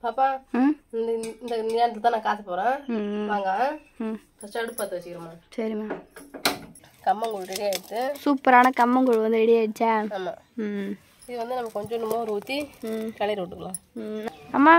பாப்பா ம் இந்த இந்த நேரத்தில் தான் நான் காச போகிறேன் ம் வாங்க ம் ஃபஸ்ட்டு அடுப்பு பற்ற வச்சுக்கிறோமா சரிம்மா கம்மங்கூழ் ரெடி ஆகிடுது சூப்பரான கம்மங்கூழ் வந்து ரெடி ஆயிடுச்சா ஆமாம் ம் இது வந்து நம்ம கொஞ்சோண்டு மோர் ஊற்றி ம் கலையில் விட்டுக்கலாம் ம் அம்மா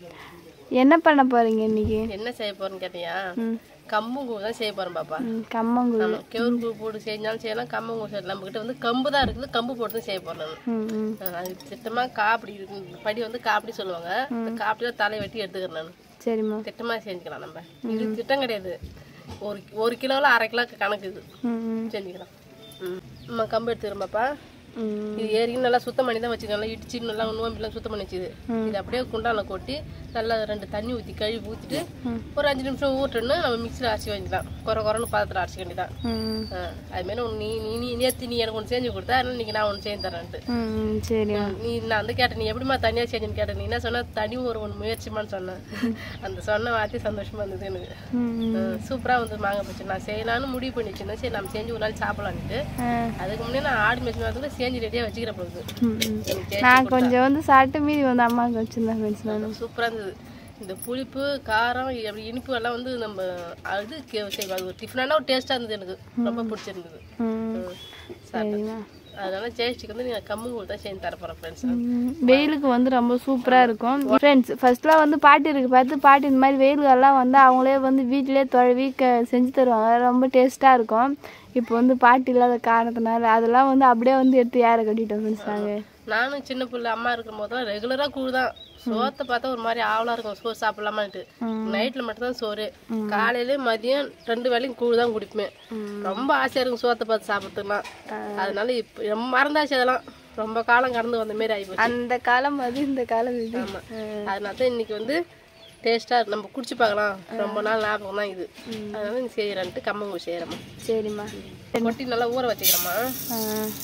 என்ன பண்ண போறீங்க இன்னைக்கு என்ன செய்ய போகிறேன்னு கேட்டியா ம் கம்பங்கூழ் தான் செய்ய போகிறேன் பாப்பா ம் கம்மங்கூழ் ஆமாம் கெவுரு கூழ் போட்டு செஞ்சாலும் செய்யலாம் கம்பங்கூழ் செய்யலாம் நம்மக்கிட்ட வந்து கம்பு தான் இருக்குது கம்பு போட்டு தான் செய்ய போகிறேன் ம் ம் நான் அது திட்டமாக காப்படி இருக்கு படி வந்து காப்படி சொல்லுவாங்க இந்த காப்படியில் தலையை வெட்டி எடுத்துக்கிறேன் நான் சரிம்மா திட்டமாக செஞ்சுக்கலாம் நம்ம இது திட்டம் கிடையாது ஒரு ஒரு கிலோவில் அரை கிலோ கணக்கு இது ம் ம் செஞ்சுக்கலாம் ம் நம்ம கம்பு எடுத்துக்கிறோம் பாப்பா ம் இது ஏறியும் நல்லா சுத்தம் பண்ணி தான் வச்சுக்கணும் நல்லா இடிச்சு நல்லா நோம்பிலாம் சுத்தம் பண்ணி வச்சுது இது அப்படியே குண்டால கொட்டி நல்லா ரெண்டு தண்ணி ஊற்றி கழுவி ஊற்றிட்டு ஒரு அஞ்சு நிமிஷம் ஊட்டணும்னு நம்ம மிக்சியில் அரைச்சி வச்சுக்கலாம் குறை குறைன்னு பாத்திரத்தில் அரைச்சி வேண்டியதான் ம் அதுமாரி ஒன்று நீ நீ நீ நேற்று நீ எனக்கு ஒன்று செஞ்சு கொடுத்தா அதனால இன்னைக்கு நான் ஒன்று செஞ்சு தரேன்ட்டு ம் சரிம்மா நீ நான் வந்து கேட்டேன் நீ எப்படிம்மா தனியாக செஞ்சுன்னு கேட்டேன் நீ என்ன சொன்ன தனி ஒரு ஒன்று முயற்சிமான்னு சொன்னேன் அந்த சொன்ன வார்த்தை சந்தோஷமா இருந்தது எனக்கு ம் சூப்பராக வந்து மாங்காய் பச்சை நான் செய்யலான்னு முடிவு பண்ணி வச்சிருந்தேன் சரி நம்ம செஞ்சு ஒரு நாள் சாப்பிடலான்ட்டு ஆ அதுக்கு முன்னே நான் ஆடு மேய்ச்சி வரதுக்கு செஞ்சு ரெடியாக வச்சுக்கிற போகுது ம், ம். நான் கொஞ்சம் வந்து சாப்பிட்டு மீதி வந்து அம்மாவுக்கு வச்சிருந்தேன் ஃப்ரெண்ட்ஸ் நான் சூப்பராக இருந்தது இந்த புளிப்பு காரம் அப்படி இனிப்பு எல்லாம் வந்து நம்ம அது கே- செய்வோம் அது ஒரு டிஃபனான ஒரு டேஸ்ட்டாக இருந்தது எனக்கு ரொம்ப பிடிச்சிருந்தது ம் ம். சாப்பிட்டேன் சரிம்மா அதனால ஜெயஸ்டிக்கு வந்து நீங்கள் கம்மங்கூழ் தான் செஞ்சு தர போகிறேன் ஃப்ரெண்ட்ஸ் ம், வெயிலுக்கு வந்து ரொம்ப சூப்பராக இருக்கும் ஃப்ரெண்ட்ஸ் ஃபர்ஸ்ட்லாம் வந்து பாட்டி இருக்கு பார்த்து பாட்டி இந்த மாதிரி வெயிலுக்கெல்லாம் வந்து அவங்களே வந்து வீட்டிலே தொழவி க செஞ்சு தருவாங்க ரொம்ப டேஸ்ட்டாக இருக்கும் இப்போ வந்து பாட்டி இல்லாத காரணத்தினால அதெல்லாம் வந்து அப்படியே வந்து எடுத்து யாரை கட்டிட்டோம் ஃப்ரெண்ட்ஸ் நாங்கள் நானும் சின்ன பிள்ளை அம்மா இருக்கும் போதெல்லாம் ரெகுலராக கூழ் தான் சோத்தை பார்த்தா ஒரு மாதிரி ஆவலாக இருக்கும் சோறு சாப்பிடலாமான்ட்டு நைட்டில் மட்டும்தான் சோறு காலையில மதியம் ரெண்டு வேளையும் கூழ் தான் குடிப்பேன் ரொம்ப ஆசையாக இருக்கும் சோத்தை பார்த்து சாப்பிட்றதுலாம் அதனால இப்போ ரொம்ப மறந்தாச்சு அதெல்லாம் ரொம்ப காலம் கடந்து வந்த மாரி ஆகிப்போச்சு அந்த காலம் அது இந்த காலம் இது ஆமாம் அதனால தான் இன்னைக்கு வந்து டேஸ்ட்டாக நம்ம குடிச்சு பார்க்கலாம் ரொம்ப நாள் ஞாபகம் தான் இது அதனால நீ செய்கிறேன்ட்டு கம்மங்கூழ் செய்கிறேம்மா சரிம்மா கொட்டி நல்லா ஊற வச்சுக்கிறேம்மா ஆ,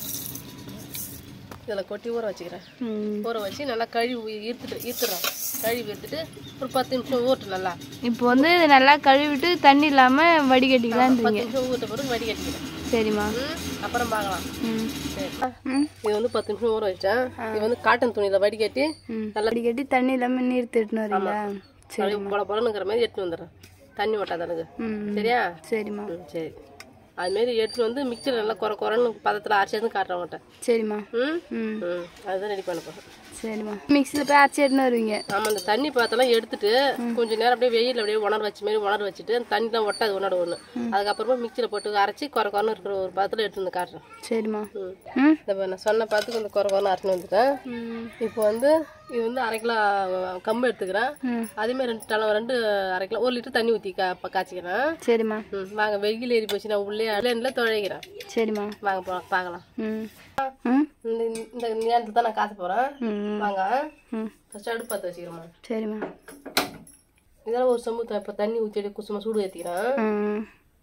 இதில் கொட்டி ஊற வச்சுக்கிறேன் ம். ஊற வச்சு நல்லா கழுவி ஈர்த்துட்டு ஈர்த்துறோம் கழுவி எடுத்துட்டு ஒரு பத்து நிமிஷம் ஊறட்டும் நல்லா இப்போ வந்து இதை நல்லா கழுவிட்டு தண்ணி இல்லாமல் வடிகட்டிக்கலான்றீங்க பத்து நிமிஷம் ஊற்ற பிறகு வடிகட்டிக்கிறேன் சரிம்மா ம் அப்புறம் பார்க்கலாம் ம் சரி ம் இது வந்து பத்து நிமிஷம் ஊற வச்சேன் இது வந்து காட்டன் துணியில் வடிகட்டி ம் நல்லா வடிகட்டி தண்ணி இல்லாமல் நீர் திட்டுன்னு வரீங்களா சரி அப்படியே பொல பொலனுங்கிற மாதிரி எடுத்துட்டு வந்துடுறேன் தண்ணி ஒட்டாத எனக்கு ம் சரியா சரிம்மா ம் சரி அதுமாரி எடுத்துட்டு வந்து மிக்சர் நல்லா குறை குறைன்னு பதத்தில் அரைச்சி எடுத்து காட்டுறேன் உன்கிட்ட சரிம்மா ம் ம் ம் அதுதான் ரெடி பண்ண போகிறேன் சரிம்மா மிக்சியில் போய் அரைச்சி எடுத்துன்னு வருவீங்க ஆமாம் அந்த தண்ணி பாத்தெல்லாம் எடுத்துட்டு கொஞ்ச நேரம் அப்படியே வெயில்ல அப்படியே உணர வச்ச மாதிரி உணர வச்சுட்டு அந்த தண்ணி தான் ஒட்டாது ஒன்னோட ஒன்று அதுக்கப்புறமா மிக்சியில் போட்டு அரைச்சி குறை குறைன்னு இருக்கிற ஒரு பதத்தில் எடுத்து வந்து காட்டுறேன் சரிம்மா ம் ம் இந்த பாரு, நான் சொன்ன பார்த்துக்கு இந்த குறை குறைன்னு அரைச்சின்னு வந்துட்டேன் ம் இப்போ வந்து இது வந்து அரை கிலோ கம்பு எடுத்துக்கிறேன் ம் அதேமாதிரி ரெண்டு டலம் ரெண்டு அரை கிலோ ஒரு லிட்டர் தண்ணி ஊற்றி கா ப- காய்ச்சிக்கிறேன் சரிம்மா ம் வாங்க வெயில் ஏறி போச்சு நான் உள்ளே அலேனில் துழைக்கிறேன் சரிம்மா வாங்க போ பார்க்கலாம் ம் ம் இந்த இந்த நேரத்தில் தான் நான் காச போகிறேன் ம் வாங்க ம் ஃபஸ்ட்டு அடுப்பு பற்ற வச்சுக்கிறேம்மா சரிம்மா இதெல்லாம் ஒரு சொம்பு த- இப்போ தண்ணி ஊற்றி அப்படியே குசுமா சூடு ஏற்றிக்கிறேன் ம்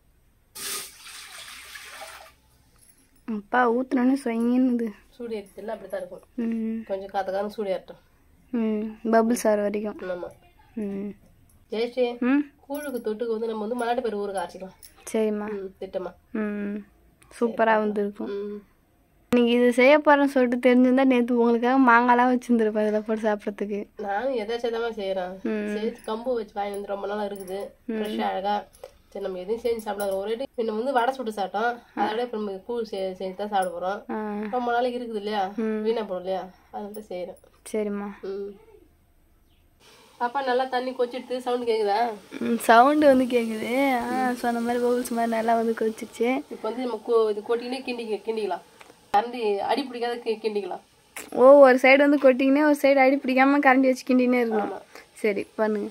அப்பா ஊற்றுனோன்னு சொயின்னு சூடு ஏற்றில அப்படி தான் இருக்கும் ம் கொஞ்சம் காத்த காலம் சூடு ஏறட்டும் ம் பபுள் சார் வரைக்கும் ஆமாம் ம் ஜெயஸ்ரீ ம் கூழுக்கு தொட்டுக்கு வந்து நம்ம வந்து மலாட்டு பேர் ஊருக்கு அரைச்சிக்கலாம் சரிம்மா ம் திட்டமா ம் சூப்பராக வந்துருக்கும் ம் இன்னைக்கு இது செய்ய போகிறேன்னு சொல்லிட்டு தெரிஞ்சிருந்தா நேற்று உங்களுக்காக மாங்காய்லாம் வச்சுருந்துருப்பேன் இதில் போட்டு சாப்பிட்றதுக்கு நானும் எதாச்சும் தான் செய்கிறேன் சரி கம்பு வச்சு வாங்கி வந்து ரொம்ப நாளாக இருக்குது ஃப்ரெஷ்ஷாக அழகா சரி நம்ம எதையும் செஞ்சு சாப்பிடாத ஒரே டைம் நம்ம வந்து வடை சுட்டு சாப்பிட்டோம் அதோட இப்போ நம்ம கூழ் செ செஞ்சு தான் சாப்பிட போகிறோம் ஆ ரொம்ப நாளைக்கு இருக்குது இல்லையா வீணா போடும் இல்லையா அதனால தான் செய்கிறேன் சரிம்மா ம் பாப்பா நல்லா தண்ணி கொச்சிடுது சவுண்ட் கேக்குதா ம் சவுண்டு வந்து கேட்குது ஆ சொன்ன மாதிரி பபுள்ஸ் மாதிரி நல்லா வந்து கொதிச்சிருச்சு இப்போ வந்து நம்ம கொ- இது கொட்டினே கிண்டி கிண்டிக்கலாம் கரண்டி அடி பிடிக்காத கி- கிண்டிக்கலாம் ஓ ஒரு சைடு வந்து கொட்டிங்கன்னே ஒரு சைடு அடி பிடிக்காம கரண்டி வச்சு கிண்டினே இருக்கணும் சரி பண்ணுங்க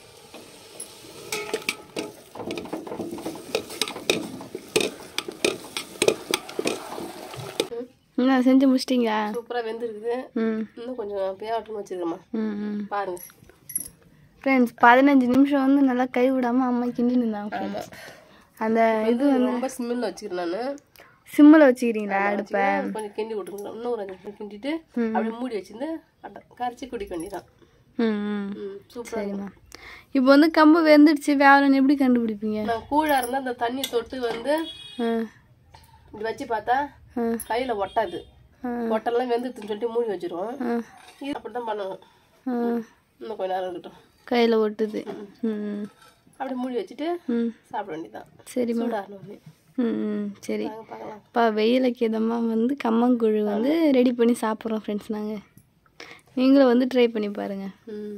என்ன செஞ்சு முடிச்சிட்டிங்களா சூப்பராக வெந்திருக்குது ம் இன்னும் கொஞ்சம் பேவாட்டம் வச்சிருக்கோமா ம் ம் பாருங்க ஃப்ரெண்ட்ஸ் பதினஞ்சு நிமிஷம் வந்து நல்லா கை விடாம அம்மா கிண்டி நின்றாங்க friends. அந்த இது ரொம்ப சிம்மில் வச்சுக்கிறேன் நான் சிம்மில் வச்சுக்கிறீங்களா அடுப்பை கொஞ்சம் கிண்டி விட்டுருங்க இன்னும் ஒரு அஞ்சு நிமிஷம் கிண்டிட்டு அப்படியே மூடி வச்சிருந்து அட- கரைச்சி குடிக்க வேண்டியதான் ம் ம் ம் சூப்பராக சரிம்மா இப்போ வந்து கம்பு வெந்துடுச்சு வேவலன்னு எப்படி கண்டுபிடிப்பீங்க நான் கூழாக இருந்தால் அந்த தண்ணி தொட்டு வந்து ஆ இப்படி வச்சு பார்த்தா ஆ கையில் ஒட்டாது ஆ. ஒட்டெல்லாம் வெந்துட்டுன்னு சொல்லிட்டு மூடி வச்சிருவோம் ஆ இது அப்படி தான் பண்ணணும் ஆ இன்னும் கொஞ்ச நேரம் இருக்கட்டும் கையில் ஒட்டுது ம் அப்படியே மூடி வச்சுட்டு ம் சாப்பிட வேண்டியதுதான் சரிம்மா சூடாகணும் ம் ம் சரி நாங்கள் பார்க்கலாம் இப்போ வெயிலுக்கு இதமாக வந்து கம்மங்கூழ் வந்து ரெடி பண்ணி சாப்பிட்றோம் ஃப்ரெண்ட்ஸ் நாங்கள் நீங்களும் வந்து ட்ரை பண்ணி பாருங்கள் ம்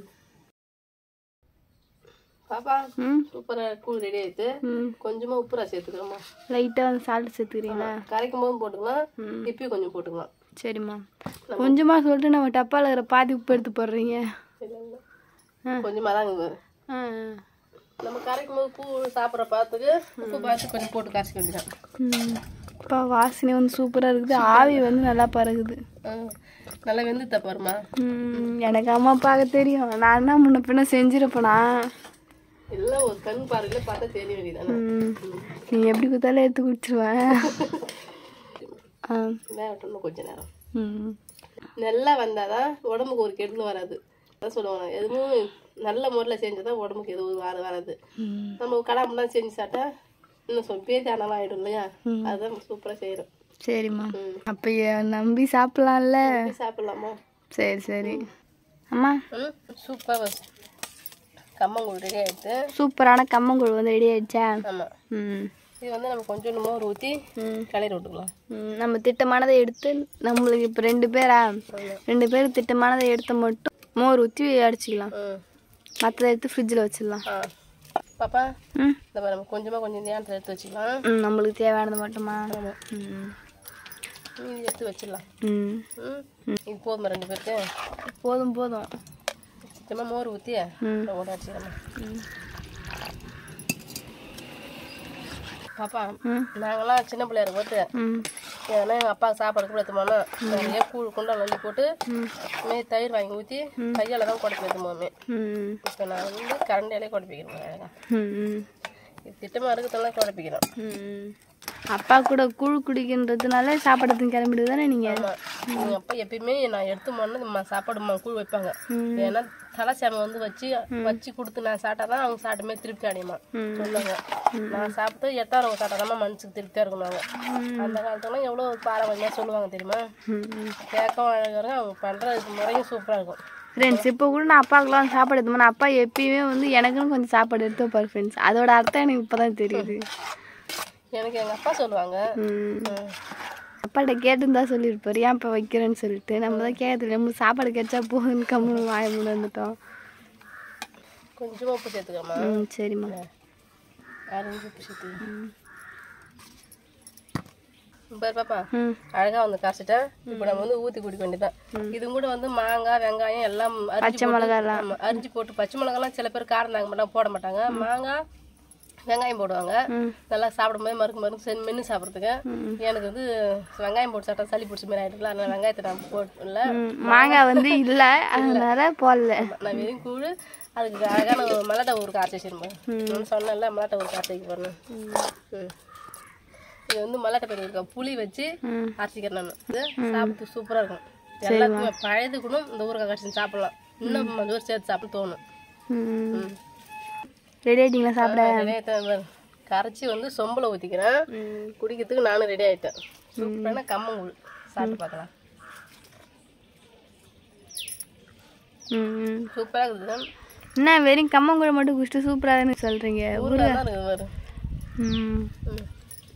பாப்பா ம் சூப்பராக கூழ் ரெடி ஆயிடுது ம் கொஞ்சமாக உப்பு ரசம் சேர்த்துக்கிறோமா லைட்டாக வந்து சால்ட் சேர்த்துக்கிறீங்களா கரைக்கும் போதும் போட்டுக்கலாம் ம் இப்பயும் கொஞ்சம் போட்டுக்கலாம் சரிம்மா கொஞ்சமாக சொல்லிட்டு நம்ம டப்பாவில் இருக்கிற பாதி உப்பு எடுத்து போடுறீங்க இல்லை இல்லை ஆ. கொஞ்சமாக தாங்க வரும். ஆ நம்ம கரைக்கும் போது பூ சாப்பிட்ற பார்த்துக்கு உப்பு பார்த்து கொஞ்சம் போட்டு கரைச்சிக்க வேண்டியதான் ம் இப்போ வாசனை வந்து சூப்பராக இருக்குது ஆவி வந்து நல்லா பறகுது ஆ. நல்லா வெந்துத்த பாருமா ம் எனக்கு அம்மா பார்க்க தெரியும் நான் என்ன முன்ன பின்ன செஞ்சிருப்பேனா எல்லாம் ஒரு கண் பார்வையில பார்த்தா தெரிய வேண்டியதானே ம் நீ எப்படி கொடுத்தாலும் எடுத்து குடிச்சிருவேன் ஆ வேகட்டும் இன்னும் கொஞ்ச நேரம் ம் நல்லா வந்தாதான் உடம்புக்கு ஒரு கெடுதல் வராது அதான் சொல்லுவாங்க எதுவும் நல்ல முறையில் செஞ்சாதான் உடம்புக்கு எதுவும் வர வராது ம் நம்ம கடாமெல்லாம் செஞ்சு சாப்பிட்டா இன்னும் சொல் பேதி ஆனாலும் ஆயிடும் இல்லையா அதுதான் சூப்பராக செய்கிறோம் சரிம்மா ம். அப்போ நம்பி சாப்பிட்லாம்ல சாப்பிடலாமா சரி சரி அம்மா ம் சூப்பராக கம்மங்கூழ் ரெடி ஆயிடுது சூப்பரான கம்மங்கூழ் வந்து ரெடி ஆயிடுச்சா ஆமாம் ம் இது வந்து நம்ம கொஞ்சோண்டு மோர் ஊற்றி ம் கிளறி விட்டுக்கலாம் ம், நம்ம திட்டமானதை எடுத்து நம்மளுக்கு இப்போ ரெண்டு பேரா ரெண்டு பேர் திட்டமானதை எடுத்து மட்டும் மோர் ஊற்றி அடிச்சிக்கலாம் ம் மற்றதை எடுத்து ஃப்ரிட்ஜில் வச்சிடலாம் ஆ பாப்பா ம் இந்த மாதிரி நம்ம கொஞ்சமாக கொஞ்சம் நேரத்தில் எடுத்து வச்சுக்கலாம் ம் நம்மளுக்கு தேவையானது மட்டுமா ஆமாம் ம் மீதி எடுத்து வச்சிடலாம் ம் ம் இது போதுமா ரெண்டு பேருக்கு போதும் போதும் சுத்தமாக மோர் ஊற்றி ம் ஓட அடிச்சிடலாம் ம் பாப்பா ம் நாங்களாம் சின்ன பிள்ளையா இருக்கும்போது ம் ஏன்னா எங்கள் அப்பா சாப்பாடு கூட எடுத்துமானா நிறைய கூழ் குண்டா அள்ளி போட்டு ம் மே தயிர் வாங்கி ஊற்றி கையால் தான் குடப்பி எடுத்துமாமே ம் இப்போ நான் வந்து கரண்டியாலே குடப்பிக்கிறேன் அழகா ம் ம் இது திட்டமாக இருக்கிறதெல்லாம் குடப்பிக்கிறோம் ம் அப்பா கூட கூழ் குடிக்கின்றதுனால சாப்பிட்றதுக்கு கிளம்பிட்டு தானே நீங்கள் ஆமாம் எங்கள் அப்பா எப்பயுமே நான் எடுத்துமான்னு ம சாப்பாடு ம கூழ் வைப்பாங்க ம். ஏன்னா தலைச்சாமி வந்து வச்சு வச்சு கொடுத்து நான் சாப்பிட்டா தான் அவங்க சாப்பிட்டுமே திருப்தி அடையுமா ம். சொல்லுவாங்க நான் சாப்பிட்டு எட்டாரவங்க சாப்பிட்டாதான் மனசுக்கு திருப்தியாக இருக்கணுவாங்க அந்த காலத்துலாம் எவ்வளோ பாரம்பரியமாக சொல்லுவாங்க தெரியுமா ம் ம் கேட்கவும் அழகாக இருக்கும் அவங்க பண்ணுற முறையும் சூப்பராக இருக்கும் ஃப்ரெண்ட்ஸ் இப்போ கூட நான் அப்பாவுக்குலாம் சாப்பாடு எடுத்து அப்பா எப்பயுமே வந்து எனக்குன்னு கொஞ்சம் சாப்பாடு எடுத்து வைப்பார் ஃப்ரெண்ட்ஸ் அதோட அர்த்தம் எனக்கு இப்போ தான் தெரியுது எனக்கு எங்கள் அப்பா சொல்லுவாங்க ம் ம். அப்பாட்ட கேட்டுன்னு தான் சொல்லியிருப்பாரு ஏன் இப்போ வைக்கிறேன்னு சொல்லிட்டு நம்ம தான் கேட்கறது நம்ம சாப்பாடு கிடைச்சா போகுதுன்னு கம்முன்னு வாய மூட வந்துட்டோம் கொஞ்சமாக உப்பு சேர்த்துக்கம்மா ம் சரிம்மா அரைஞ்சு உப்பு சேர்த்து பாரு பாப்பா ம் அழகா வந்து கரைச்சிட்டேன் இப்போ நம்ம வந்து ஊற்றி குடிக்க வேண்டியதான் இது கூட வந்து மாங்காய் வெங்காயம் எல்லாம் அரிஞ்சு போட்டு ஆமா, அரிஞ்சு போட்டு பச்சை மிளகாலாம் சில பேர் காரம் தாங்க மாட்டாங்க போட மாட்டாங்க மாங்காய் வெங்காயம் போடுவாங்க ம் நல்லா சாப்பிடும்போது மறுக்கு மறுக்கு செஞ்சு மென்று சாப்பிட்றதுக்கு எனக்கு வந்து வெங்காயம் போட்டு சாப்பிட்டா சளி பிடிச்ச மாதிரி ஆகிடுல அதனால வெங்காயத்தை நான் போடல ம் மாங்காய் வந்து இல்லை அதனால போடல நான் வெறும் கூழ் அதுக்கு அழகான ஒரு மல்லாட்டை ஊருக்கு அரைச்சி வச்சிருப்பேன் சொன்னேன்ல மல்லாட்டை ஊருக்கு அரைச்சி வைக்க போறேன்னு. ம் இது வந்து மல்லாட்டை பயிர் இருக்கா புளி வச்சு ம் அரைச்சிக்கிறேன் நான் இது சாப்பிட்டு சூப்பராக இருக்கும் எல்லாத்துக்குமே பழையது கூட இந்த ஊறுகாய் கடிச்சு சாப்பிடலாம் இன்னும் கொஞ்சம் பேர் சேர்த்து சாப்பிட தோணும் ம் ம். ரெடி ஆயிட்டீங்களா சாப்பிட வெங்காயத்தை பாரு. கரைச்சி வந்து சொம்பில் ஊற்றிக்கிறேன் ம் குடிக்கிறதுக்கு நானும் ரெடி ஆயிட்டேன் சூப்பரான கம்மங்கூழ் சாப்பிட்டு பார்க்கலாம் ம் சூப்பராக இருக்குது என்ன வெறும் கம்மங்குழ மட்டும் குடிச்சிட்டு சூப்பராக சொல்கிறீங்க ஊறுகாய் தான் இருக்குது பாரு ம் ம்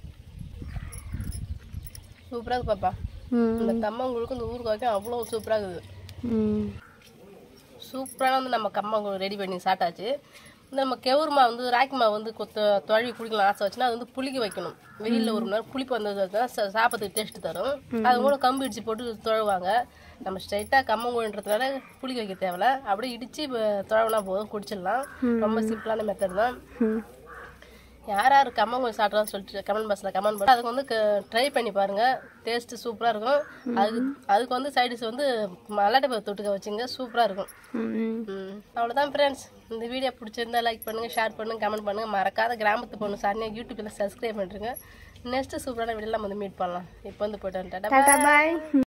சூப்பராக இருக்கு பாப்பா ம் இந்த கம்மங்கூழுக்கும் இந்த ஊறுகாய்க்கும் அவ்வளோ சூப்பராக இருக்குது ம் சூப்பராக வந்து நம்ம கம்மங்கூழ் ரெடி பண்ணி சாப்பிட்டாச்சு இந்த நம்ம கெவுரு மாவு வந்து ராக்கி மாவு வந்து கொத்த தொழவி குடிக்கலாம் ஆசை வச்சுன்னா அது வந்து புளிக்க வைக்கணும் வெயிலில் ஒரு மணி நேரம் புளிப்பு வந்தது தான் சா- சாப்பிட்றதுக்கு டேஸ்ட் தரும் அது கூட கம்பு இடிச்சு போட்டு தொழுவாங்க நம்ம ஸ்ட்ரைட்டாக கம்மங்கூழ்ன்றதுனால புளிக்க வைக்க தேவையில்ல அப்படியே இடித்து தொழவுனா போதும் குடிச்சிடலாம் ரொம்ப சிம்பிளான மெத்தட் தான் ம் யார் யார் கம்மங்கூழ் சாப்பிட்றான்னு சொல்லிட்டு கமெண்ட் பாக்ஸில் கமெண்ட் பண்ணி அதுக்கு வந்து ட்ரை பண்ணி பாருங்கள் டேஸ்ட்டு சூப்பராக இருக்கும் அதுக்கு அதுக்கு வந்து சைடிஸ் வந்து மல்லாட்டை பயிர் தொட்டுக்க வச்சுங்க சூப்பராக இருக்கும் ம் ம் அவ்வளோதான் ஃப்ரெண்ட்ஸ் இந்த வீடியோ பிடிச்சிருந்தா லைக் பண்ணுங்கள் ஷேர் பண்ணுங்கள் கமெண்ட் பண்ணுங்கள் மறக்காத கிராமத்து பொண்ணு சாரியாக யூடியூப்பில் சப்ஸ்கிரைப் பண்ணுறேங்க நெக்ஸ்ட்டு சூப்பரான வீடியோலாம் வந்து மீட் பண்ணலாம் இப்போ வந்து போய்ட்டு வந்துட்டேன் டாடா பாய்